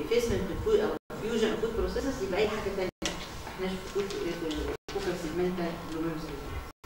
الافيسمنت او فيوجن فود بروسيسز يبقى اي حاجه ثانيه ما احناش في فود في فوكال سيجمنتال جلوميرولوس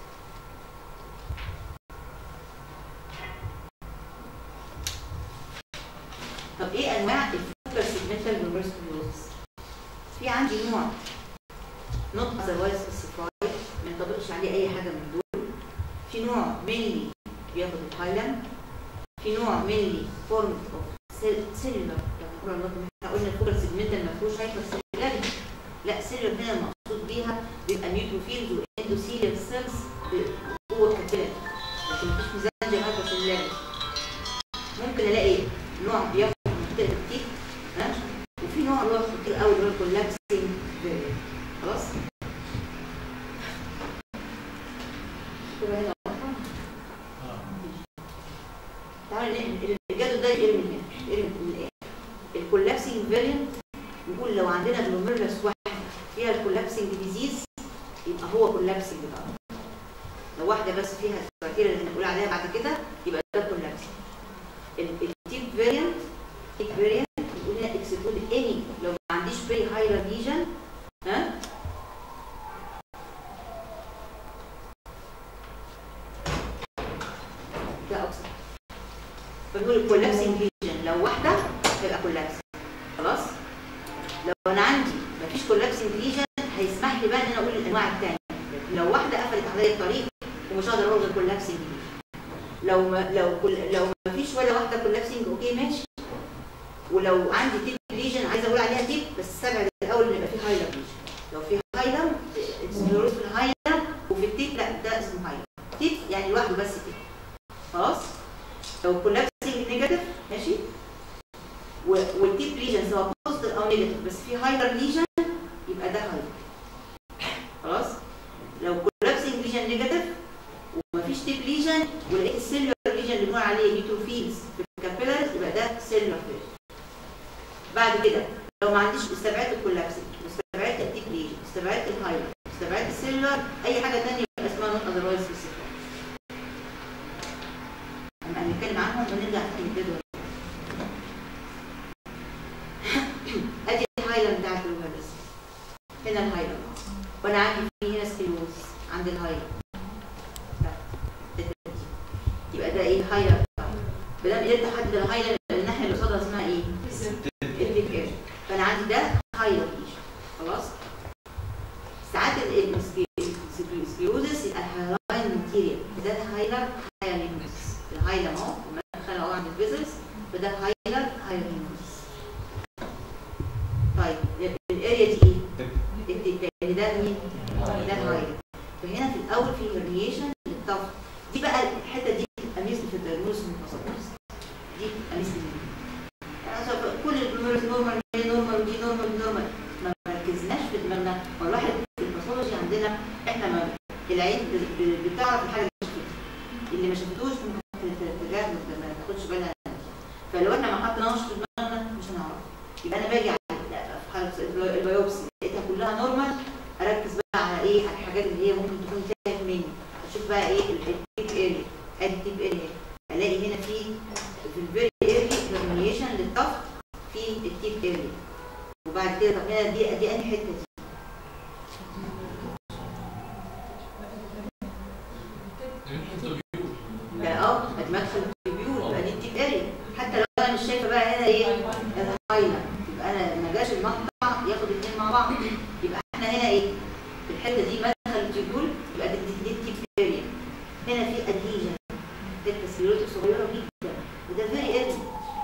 طب ايه انواع الفوكال سيجمنتال جلوميرولوس في عندي نوع not otherwise specified ما ينطبقش عليه اي حاجه من دول في نوع mainly بياخد الهايلاند في نوع mainly formed of سيلولر احنا قلنا الفوكال سيجمنتال ما فيهوش هايبر سيلولاريتي لا سيلولر هنا المقصود بيها بيبقى نيوتروفيلز واندوثيليال سيلز جوه الكابيلاري لكن مفيش ميزان هايبر سيلولاريتي ممكن الاقي نوع بياخد منطقه التيك ها وفي نوع اللي هو خطير قوي اللي هو الكولابسنج خلاص كده هنا واضحة؟ تعالى نقل الجدول ده يرمي من هنا يرمي من الاخر الكولابسنج فاريانت نقول لو عندنا جلوميرولس واحده فيها الكولابسنج ديزيز يبقى هو كولابسنج بقى لو واحده بس فيها الكرايتيريا اللي هنقول عليها بعد كده يبقى ده كولابسنج التيب فاريانت تيب فاريانت نقول هنا اكسكلود اني لو ما عنديش بري هايلر ليجن ها ده اكثر فنقول الكولابسنج ليجن لو واحده هيبقى كولابس خلاص لو انا عندي مفيش كولابسنج ليجن هيسمح لي بقى ان انا اقول الانواع الثانيه لو واحده قفلت عليا الطريق ومش هقدر اقول غير كولابسنج لو ما لو كل لو مفيش ولا واحده كولابسنج اوكي ماشي ولو عندي تيب ليجن عايزه اقول عليها تيب بس استبعد الاول ان يبقى في هايلر ليجن لو في هايلر اسمه في الهايلر وفي التيب لا ده اسمه هايلر تيب يعني لوحده بس تيب خلاص لو كولابسنج نيجاتيف ماشي و- والتيب ليجن سواء بوزيتيف او نيجاتيف بس في هايلر ليجن يبقى ده هايلر خلاص لو كولابسنج ليجن نيجاتيف ومفيش تيب ليجن ولقيت السيلولر ليجن اللي بنقول عليه نيوتروفيلز في الكابيلاريز يبقى ده سيلولر ليجن بعد كده لو ما عنديش استبعدت الكولابسنج واستبعدت التيب ليجن استبعدت الهايلر استبعدت السيلولر اي حاجه ثانيه يبقى اسمها نوت اذروايز سبيسيفيك اما هنتكلم عنهم ونرجع تاني الجدول ادي الهايلاند بتاعت الفيروس هنا الهايلاند وانا عندي في هنا سكلوز عند الهايلاند يبقى ده ايه هايلاند ما دام قدرت احدد الهايلاند الناحيه اللي قصادها اسمها ايه؟ الديب اير فانا عندي ده هايلاند خلاص ساعات السكلوزس يبقى الهايلاند ماتيريال ده هايلاند هايلاند الهايلاند اهو المدخل اهو عند الفيزلز فده هايلاند هايلاند طيب الاريا دي ايه؟ الديب يعني ده مين؟ ده الهايلاند فهنا في الاول في هرنيشن للطفل دي بقى الحته دي اميز في الدايجنوز المتصورس دي اميز يعني أصلاً كل الجلوميرس نورمال هي نورمال ودي نورمال ودي نورمال ما ركزناش في دماغنا ما الواحد في الباثولوجي عندنا احنا ما العين ب- ب- بتعرف الحاجه اللي شافتها اللي ما شافتوش ممكن تتجاهل ما تاخدش بالها فلو احنا ما حطيناهوش في دماغنا مش هنعرف يبقى انا باجي على في حاله البي- البيوبسي لقيتها كلها نورمال اركز بقى على ايه على الحاجات اللي هي ممكن تكون تاهت مني اشوف بقى ايه التيب اريا ادي التيب اريا الاقي هنا في في الفيري اريا ديترمينيشن للطفل في التيب اريا وبعد كده طب هنا دي دي انهي حته دي بقى اه ادي مدخل التيبيول يبقى دي التيب اريا حتى لو انا مش شايفه بقى هنا ايه الهايلاند يبقى انا ما جاش المقطع ياخد الاثنين مع بعض يبقى احنا هنا ايه في الحته دي مدخل التيبيول يبقى دي, دي, دي التيب اريا هنا في ادهيجن حته سيروتك صغيره جدا وده فيري اريا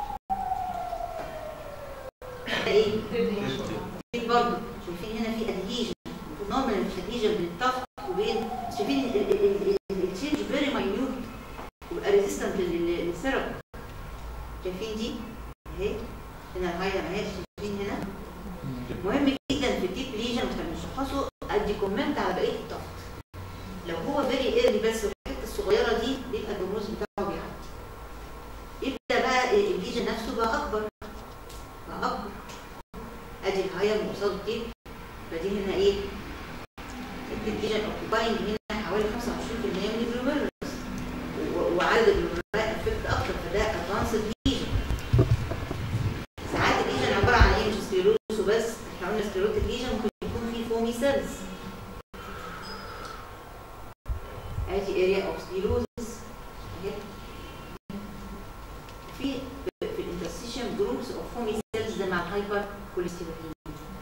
ده ايه؟ دي برضه شايفين هنا في ادهيجن نوع من الادهيجن بين الطفل وبين شايفين التشينج فيري ماينيوت ويبقى ريزيستنت للسيرب شايفين دي اهي هنا الهايلر اهي شايفين هنا مهم جدا في الديب ليجن واحنا بنشخصه ادي كومنت على بقيه الطفل لو هو فيري ايرلي بس والحته الصغيره دي بيبقى الجلوكوز بتاعه بيعدي يبدا بقى الليجن نفسه بقى اكبر بقى اكبر ادي الهاير قصاد الديب فدي هنا ايه الديب ليجن اوكيباينج هنا حوالي 25% من الجلوميرولس و- وعدد الجلوميرولات افكت اكتر فده ادفانسد ليجن ساعات الليجن عباره عن ايه مش في في الانترستيشن جروبس اوف فومي سيلز ده مع الهايبر كوليستيرولين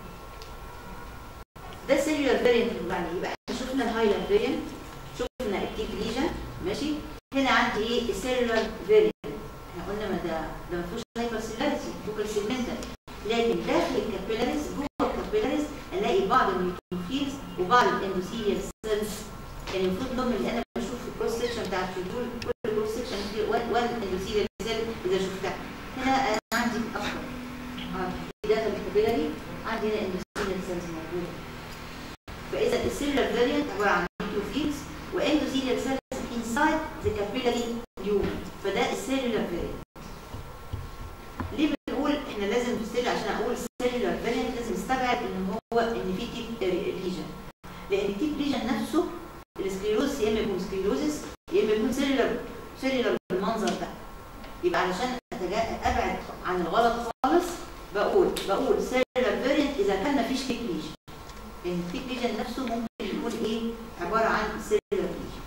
ده سيلولار فاريانت يعني يبقى احنا شفنا الهايلر فاريانت شفنا التيب ليجن ماشي هنا عندي ايه السيلولار فاريانت احنا قلنا ما ده ده ما فيهوش هايبر سيلولاريتي فوكال سيجمنتال لكن داخل الكابيلاريز جوه الكابيلاريز الاقي بعض النيوتروفيلز وبعض الاندوثيليال سيلز يعني المفروض لهم اللي انا بشوف في الكروس سكشن بتاع الفيدول كل كروس سكشن فيه وان اندوثيليال سيل اذا شفتها هنا انا عندي اكتر اه داخل الكابيلاري عندي هنا اندوثيليال سيلز موجوده فاذا السيلولار فاريانت عباره عن نيوتروفيلز واندوثيليال سيلز inside the capillary lumen فده السيلولار فاريانت ليه بنقول احنا لازم في السيل عشان اقول السيلولار فاريانت لازم نستبعد ان هو ان في تيب ليجن لان التيب ليجن نفسه السكليروز يا اما يكون سكليروزس يا اما يكون سيلولار سيلولار بالمنظر ده يبقى علشان أتجا- ابعد عن الغلط خالص بقول بقول سيلولار فاريانت اذا كان مفيش تيب ليجن لان التيب ليجن نفسه ممكن يكون ايه عباره عن سيلولار ليجن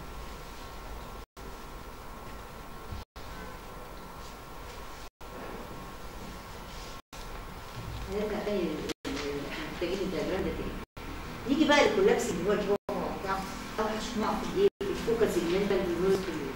هنرجع تاني لل- لل- احنا محتاجين الدياجرام ده تاني نيجي بقى للكولابس اللي هو الجوع بتاع اوحش نوع في الايه في الفوكال سيجمنتال جلوكوز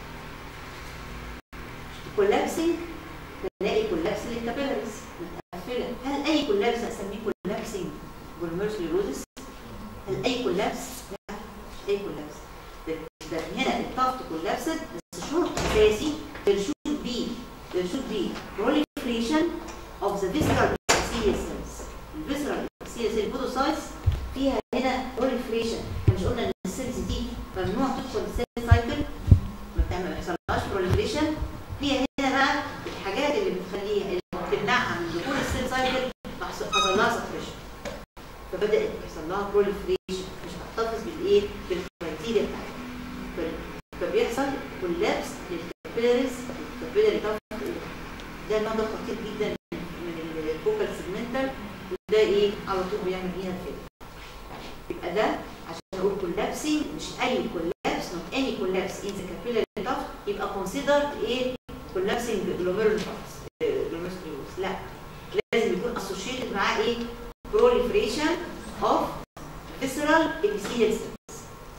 كولابسنج بلاقي كولابس للكابيلاريز متقفله هل اي كولابس اسميه كولابسنج جلوميرسليروزس هل اي كولابس لا مش اي كولابس ده, ده هنا الطفت كولابسد بس شرط اساسي there should be there should be proliferation of the visceral epithelial cells الفيسرال epithelial cell podocytes فيها هنا proliferation احنا مش قلنا ان السيلز دي ممنوع تدخل السيل سايكل ما بتعمل ما يحصلهاش proliferation هي هنا بقى الحاجات اللي بتخليها اللي بتمنعها من دخول السيل سايكل حصل حصل لها سبريشن فبدات يحصل لها proliferation مش هتحتفظ بالايه بالكرايتيريا بتاعتها ف- فبيحصل كولابس للكابيلاريز الكابيلاري طفل ده نوع ده خطير جدا من الفوكال سيجمنتال وده ايه على طول بيعمل ليها كده يبقى ده عشان اقول كولابسي مش اي كولابس not any collapse in the capillary duct يبقى considered ايه collapsing glomerulonephritis glomerulus لا لازم يكون associated معاه ايه proliferation of visceral epithelial cells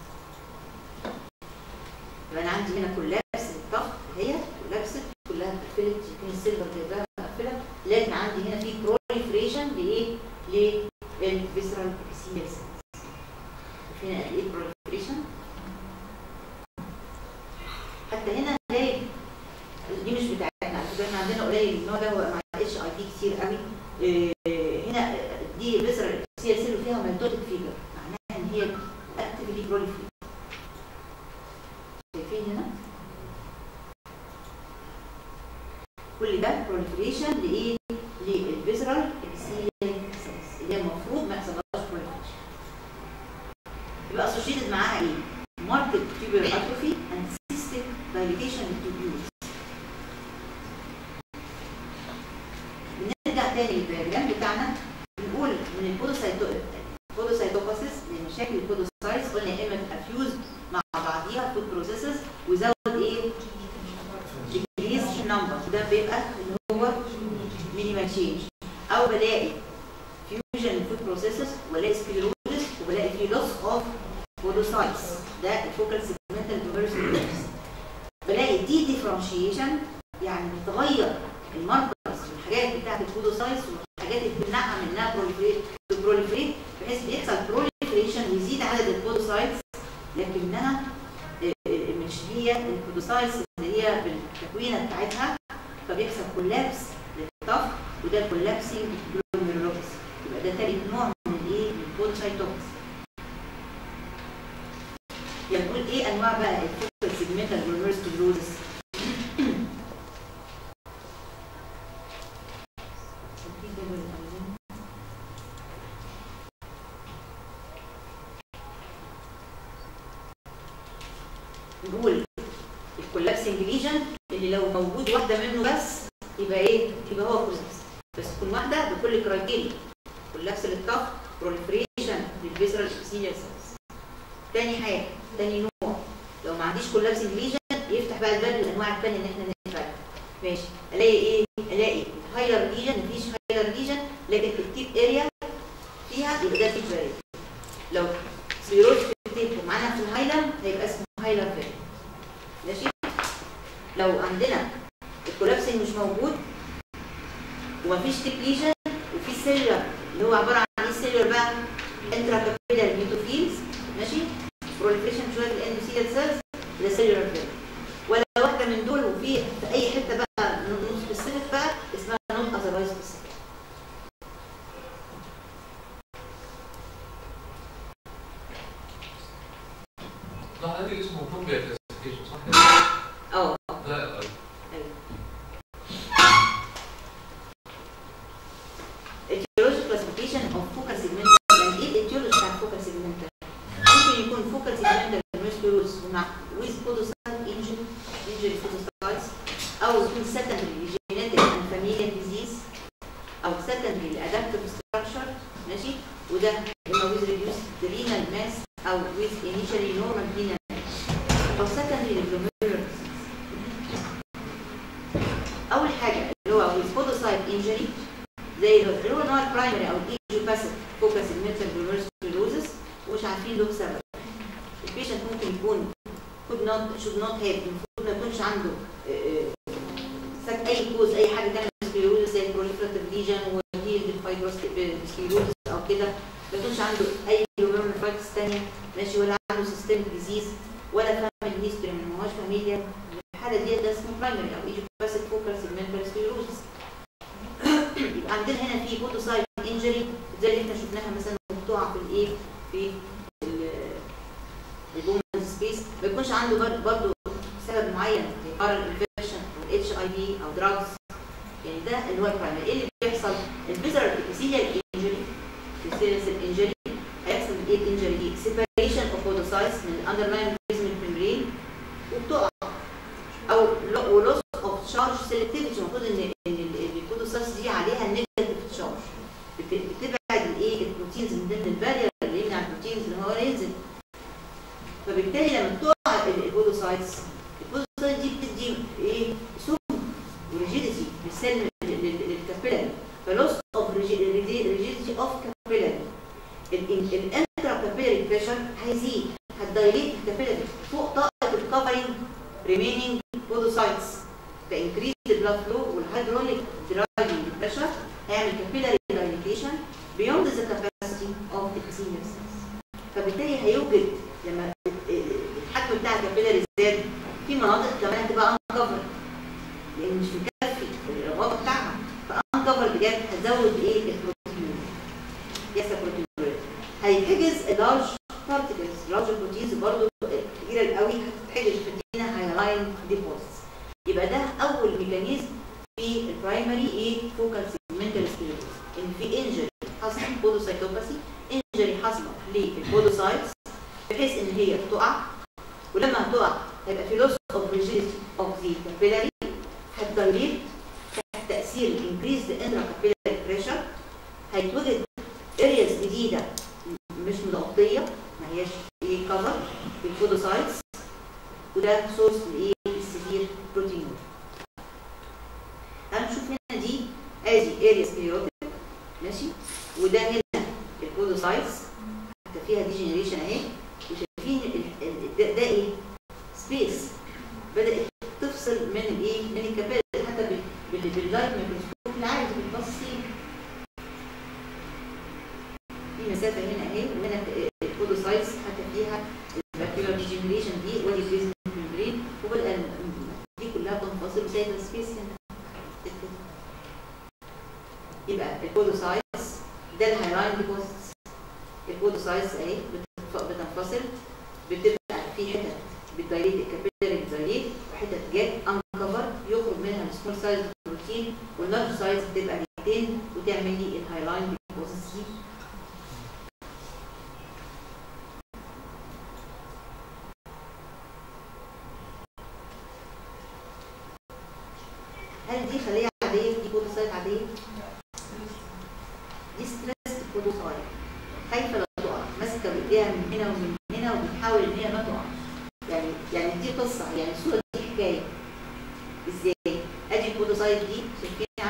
يبقى انا عندي هنا كولابس للضغط هي كولابس كلها اتقفلت يكون السيلفر جايباها مقفله لكن عندي هنا في بروليفريشن لايه؟ للفيسرال epithelial cells فينا قد ايه بروليفريشن؟ حتى هنا هنلاقي دي مش بتاعتنا على فكره احنا عندنا قليل النوع ده هو مع اتش اي بي كتير قوي إيه، هنا دي فيسرال epithelial cell وفيها ميتوتيك فيجر معناها ان هي اكتفلي بروليفريت شايفين هنا كل ده proliferation لايه؟ للفيزرال epithelial cells اللي هي المفروض ما يحصلهاش proliferation يبقى associated معاها ايه؟ marked tubular atrophy and cystic dilatation of tubules نرجع تاني للدياجرام بتاعنا بنقول من البودوسايتو البودوسايتوباسيس لمشاكل البودوسايتس قلنا يا اما تفيوز مع بعضيها فود بروسيسز وزود ايه؟ decrease نمبر ده بيبقى اللي هو مينيمال تشينج او بلاقي فيوجن فود بروسيسز وبلاقي سكليروزس وبلاقي في لوس اوف بودوسايتس ده الفوكال سيجمنتال ديفرسيتي بلاقي دي ديفرنشيشن يعني بتغير الماركرز والحاجات بتاعت البودوسايتس والحاجات اللي بتمنعها من انها بروليفريت بحيث بيحصل بروليفريشن ويزيد عدد البودوسايتس لكنها آه، آه، مش هي البودوسايتس اللي هي بالتكوينه بتاعتها فبيحصل كولابس للطفل وده الكولابسينج جلوميرولوبس يبقى ده تالت نوع من الايه؟ من البودوسايتوبس يعني نقول ايه انواع بقى الفوكال سيجمنتال جلوميرولوس نقول الكولابسنج ليجن اللي لو موجود واحده منه بس يبقى ايه؟ يبقى هو كولابس بس تكون واحده بكل كرايتيريا كولابس للطفل بروليفريشن للفيزرال ابسيليال سيلز تاني حاجه تاني نوع لو ما عنديش كولابسنج ليجن يفتح بقى الباب للانواع الثانيه اللي احنا نفعل ماشي الاقي ايه الاقي هايلر ليجن مفيش هايلر ليجن لكن التيب اريا فيها يبقى ده تيب اريا لو سيروز في التيب ومعانا في الهايلم هيبقى اسمه هايلر فيل ماشي لو عندنا الكولابسنج مش موجود ومفيش تيب ليجن وفي سيلر اللي هو عباره عن ايه سيلر بقى انترا كابيلر ميتوفيلز ماشي بروليفريشن شويه الاندوثيليال سيلز ده سيلر فيل ولا واحده من دول وفي في اي حته بقى نوت سبيسيفيك بقى اسمها نوت اذروايز سبيسيفيك لا هذه اسمه كومبيا كلاسيفيكيشن صح؟ اه لا لا etiological classification of focal segmental يعني ايه الاتيولوجي بتاع focal segmental؟ ممكن يكون focal segmental glomerulonephritis مع with podocyte injury injury podocytes او يكون secondary genetic and familial disease او secondary adaptive structure ماشي وده اما with reduced renal mass او with initially normal renal mass او secondary glomerular disease اول حاجه اللي هو with podocyte injury زي اللي هو نوع البرايمري او الايجو باسيف فوكس المنتال جلوميرولوزس ومش عارفين له سبب البيشنت ممكن يكون could not should not have المفروض ما يكونش عنده آه، آه، اي كوز اي حاجه تعمل سكليروزس زي البروليفراتيف ليجن والهيلد فايبروسكليروزس او كده ما يكونش عنده اي جلوميرولوفايتس ثانيه ماشي ولا عنده سيستميك ديزيز ولا فاميلي هيستوري ما هوش فاميليا الحاله دي ده اسمه برايمري او ايجو باسيف فوكس المنتال سكليروزس يبقى عندنا هنا في بوتوسايت انجري زي اللي احنا شفناها مثلا بتقع في الايه في البومز سبيس ما يكونش عنده بر- برضه سبب معين فيرال انفكشن او اتش اي في او دراجز يعني ده اللي هو البرايمري ايه اللي بيحصل الفيزرال ابيثيليال انجري السيريال انجري هيحصل ايه الانجري دي سيبريشن اوف بوتوسايتس من الاندرلاين بيزمنت ميمبرين وبتقع او ولوس اوف شارج سيلكتيفيتي المفروض ان ان البوتوسايتس دي عليها نيجاتيف شارج بتبعد الايه البروتينز من ضمن البارير اللي يمنع البروتينز ان هو ينزل فبالتالي لما تقع ال- البودوسايتس البودوسايت دي بتدي ايه سم وريجيديتي للسيل للكابيلاري فلوس اوف ريجيديتي اوف كابيلاري الانترا كابيلاري بريشر هيزيد هتدايليت الكابيلاري فوق طاقه الكفرنج remaining podocytes فانكريز البلاد فلو والهيدروليك درايفنج بريشر هيعمل capillary dilatation beyond the capacity of epithelial cells فبالتالي هيوجد لما الحجم بتاع الكابيلاري زاد في مناطق كمان هتبقى انكفر لان مش مكفي الغطاء بتاعها فانكفر بجد هتزود ايه البروتين يحصل بروتين هيحجز اللارج بارتكلز لارج بروتينز برضه كبيره قوي هتتحجز فدينا هايلاين ديبوزيتس يبقى ده اول ميكانيزم في البرايمري ايه فوكال سيجمنتال سكليروز ان في انجري حصل بودوسايتوباثي انجري حصلت للبودوسايتس بحيث ان هي تقع ولما هتقع هيبقى في لوس اوف ريجيديتي اوف ذا كابيلاري هتدايليت تحت تاثير الانكريزد انترا كابيلاري بريشر هيتوجد ارياز جديده مش متغطيه ما هياش ايه كفر بالبودوسايتس وده سورس لايه السيفير بروتين تعالوا نشوف هنا دي ادي اريا سكليروتيك ماشي وده هنا البودوسايتس حتى فيها ديجنريشن اهي وشايفين ال- ال- ده, ده ايه سبيس بدات تفصل من الايه من الكابيلاري حتى بال- بال- باللايت ميكروسكوب العادي بالباص في مسافه هنا اهي وهنا البودوسايتس حتى فيها الباكتيريال ديجنريشن دي ودي بيزنس ميمبرين وبدا دي كلها تنفصل وسايبه سبيس هنا يبقى البودوسايتس ده الهايلاين ديبوزيتس البودوسايتس اهي بتنف- بتنفصل بتبقى في حتت بتدايليت الكابيلاري بتدايليت وحتت جت انكفر يخرج منها السمول سايز بروتين واللارج سايز بتبقى ريتين وتعمل لي الهايلاين ديبوزيتس دي هل دي خليه عاديه دي بودوسايت عاديه دي ستريس بودوسايت خايفه لا تقع ماسكه بايديها من هنا ومن هنا وبتحاول ان هي ما تقع يعني يعني دي قصه يعني الصوره دي حكايه ازاي ادي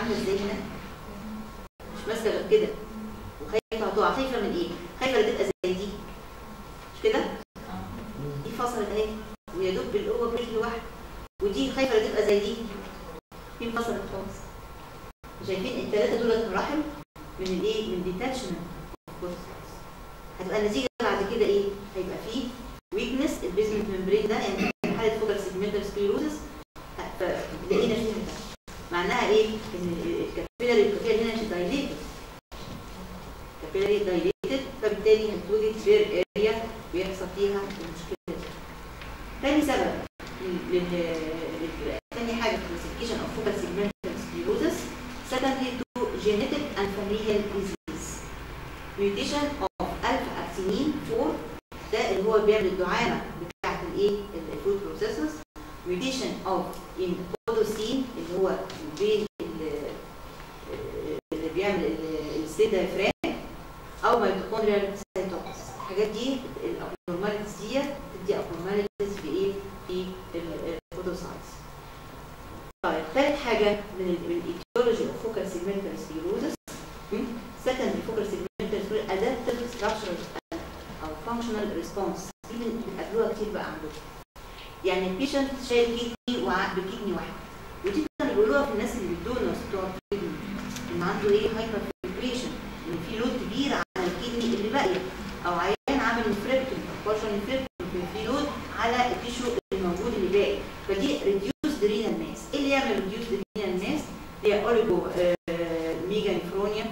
عامله ازاي هنا مش ماسكه غير كده وخايفه هتقع خايفه من ايه خايفه لا تبقى زي دي مش كده دي فصلت اهي ويا دوب بالقوه برجل واحده ودي خايفه لا تبقى زي دي دي انفصلت خالص شايفين الثلاثه دول مراحل من الايه من ديتاتشمنت هتبقى النتيجه بعد كده ايه هيبقى فيه ويكنس البيزمنت ممبرين ده يعني في حاله فوكال سيجمنتال سكليروزس لقينا فيها ده معناها ايه ان الكابيلاري الكابيلاري هنا مش دايليتد كابيلاري دايليتد فبالتالي هتوجد بير اريا بيحصل فيها المشكله دي تاني سبب لل- لل- لل- تاني حاجه في classification of focal segmental sclerosis secondly to genetic and familial disease mutation of alpha actinin 4 ده اللي هو بيعمل الدعامه بتاعه الايه الفود بروسيسز mutation of in podocin اللي هو بين ال- اللي بيعمل الستيت دايفرام او ميتوكوندريال سايتوكس الحاجات دي الابنورماليتيز دي بتدي ابنورماليتيز في ايه في الفوتوسايتس طيب ثالث حاجه من ال من الايتيولوجي اوف فوكال سيجمنتال سكليروزس سكند فوكال سيجمنتال سكليروزس ادابتيف ستراكشرال او فانكشنال ريسبونس دي بن- بتقابلوها كتير بقى عندكم يعني البيشنت شايل كيدني وع- بكيدني واحده ودي كانوا بيقولوها في الناس اللي بيدونس بتوع الكيدني ان عنده ايه هايبر فيبريشن ان في لود كبير على الكيدني اللي باقيه او عيان عامل نفركتوم بارشل نفركتوم في لود على التيشو الموجود اللي باقي فدي ريديوس رينال ماس ايه اللي يعمل ريديوس رينال ماس هي اوليجو ميجا نفرونيا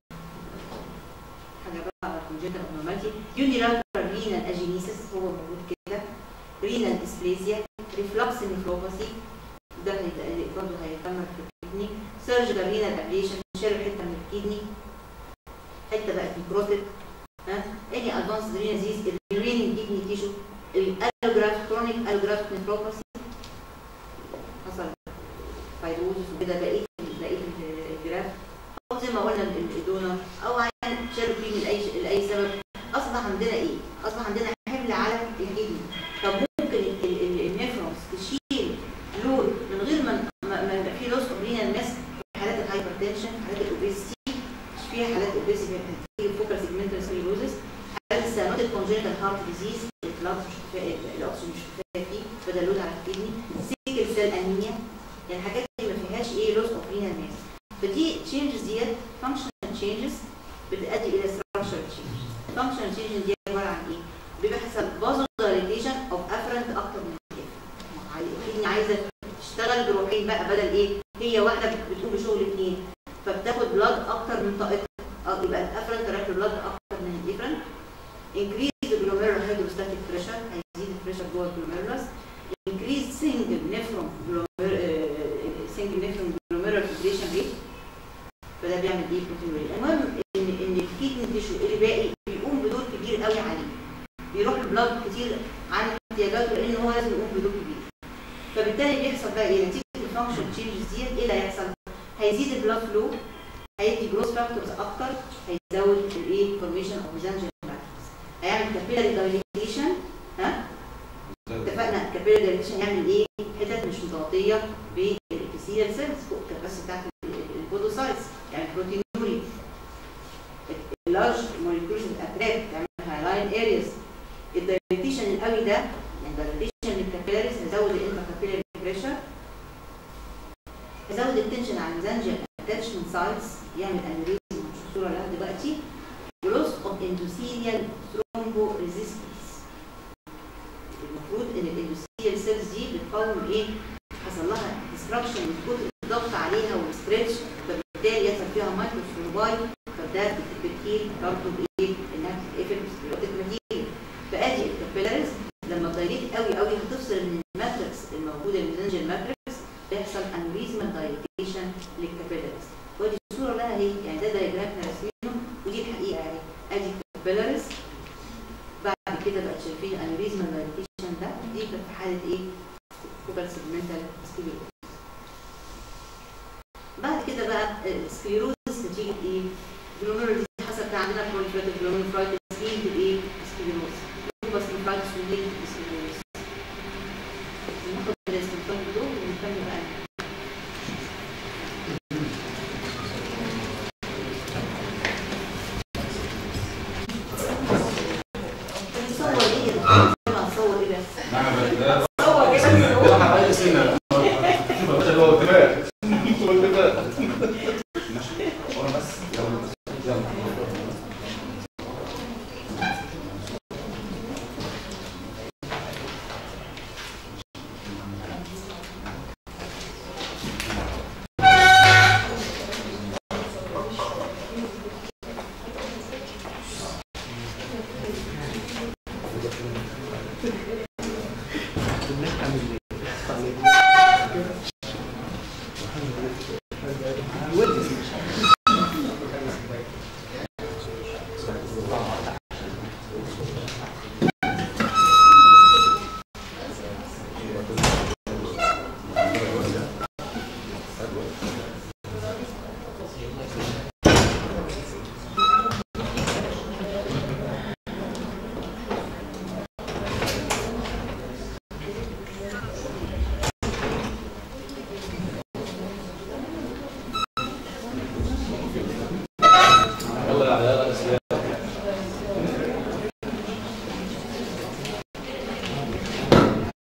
حاجه بقى كونجنتال ابنورماليتي يونيلاترال رينال اجينيسيس هو موجود كده رينال ديسبليزيا ريفلكس نيفروباثي ده هيبقى برضه هيكمل في الكدني سيرجيكال رينال ابليشن شالوا حته من الكدني حته بقت نيكروتيك ها اني ادفانس رينال ديزيز الرينين كدني تيشو الالوجراف كرونيك الوجراف نيفروباثي حصل فيروز وكده بقيه بقيه الجراف او زي ما قلنا الدونر او عيان شالوا فيه من اي لاي سبب اصبح عندنا ايه؟ اصبح عندنا حمل على الكدني طب ممكن ال- ال- ال- النفرونز تشيل لود من غير ما ما ما يبقى في لوس اوف رينال ماس في حالات الهايبرتنشن حالات الاوبيسيتي مش فيها حالات اوبيسيتي بتيجي فوكال سيجمنتال سكليروزس حالات السيانوتيك كونجنتال هارت ديزيز البلاد مش كفايه الاكسجين مش كفايه فيه بدل لود على الكدني سيكل سيل انيميا يعني حاجات دي ما فيهاش ايه لوس اوف رينال ماس فدي تشينجز ديت فانكشنال تشينجز بتؤدي الى ستراكشر تشينج فانكشنال تشينج دي عباره عن ايه؟ بيبقى حسب فازو دايليتيشن اوف افرنت اكتر من كده الكدني عايزه تشتغل بروحين بقى بدل ايه؟ هي واحده بتقوم بشغل اثنين فبتاخد بلاد اكتر من طاقتها اه يبقى الافرنت رايح بلاد اكتر من الديفرنت انكريز الجلوميرال هيدروستاتيك بريشر هيزيد البريشر جوه الجلوميرولس انكريز سنجل نفرون سنجل نفرون جلوميرال فيبريشن ريت فده بيعمل ايه بروتين المهم ان ان الكيدني تيشو اللي باقي بيقوم بدور كبير قوي عليه بيروح البلاد كتير عن احتياجاته لان هو لازم يقوم بدور كبير فبالتالي بيحصل بقى ايه نتيجه الفانكشن تشينجز ديت ايه اللي هيحصل؟ هيزيد البلاد فلو هيدي جروث فاكتورز اكتر هيزود الايه فورميشن اوف ميزانجل ماتريكس هيعمل كابيلاري دايليتيشن ها اتفقنا الكابيلاري دايليتيشن يعمل ايه؟ حتت مش متغطيه بالابيثيال سيلز فوق الكباس بتاعت البودوسايتس يعني بروتينوري اللارج موليكيولز الاتراك تعمل هايلاين ارياز الدايليتيشن القوي ده يعني الدايليتيشن للكابيلاريز هيزود الانترا كابيلاري بريشر هيزود التنشن على الميزانجل اتاتشمنت سايتس يعمل انوريزم مش الصوره لها دلوقتي ولوس اوف اندوثيليال ثرومبو ريزيستنس المفروض ان الاندوثيليال سيلز دي بتقاوم ايه؟ حصل لها ديستراكشن من كتر الضغط عليها والستريتش فبالتالي يحصل فيها مايكرو ثرومباي فده بتهيل برضه بايه؟ انها بتتقفل بسكليروتيك ماتيريال فادي الكابيلاريز لما دايليت قوي قوي هتفصل من الماتريكس الموجوده الميزنجل ماتريكس بيحصل انوريزمال دايليتيشن للكابيلاريز ودي الصوره لها اهي يعني ده دايجرام احنا راسمينه ودي الحقيقه اهي ادي الكابيلاريز بعد كده بقى شايفين انوريزمال دايليتيشن ده دي كانت في حاله ايه؟ فوكال سيجمنتال سكليروز بعد كده بقى السكليروز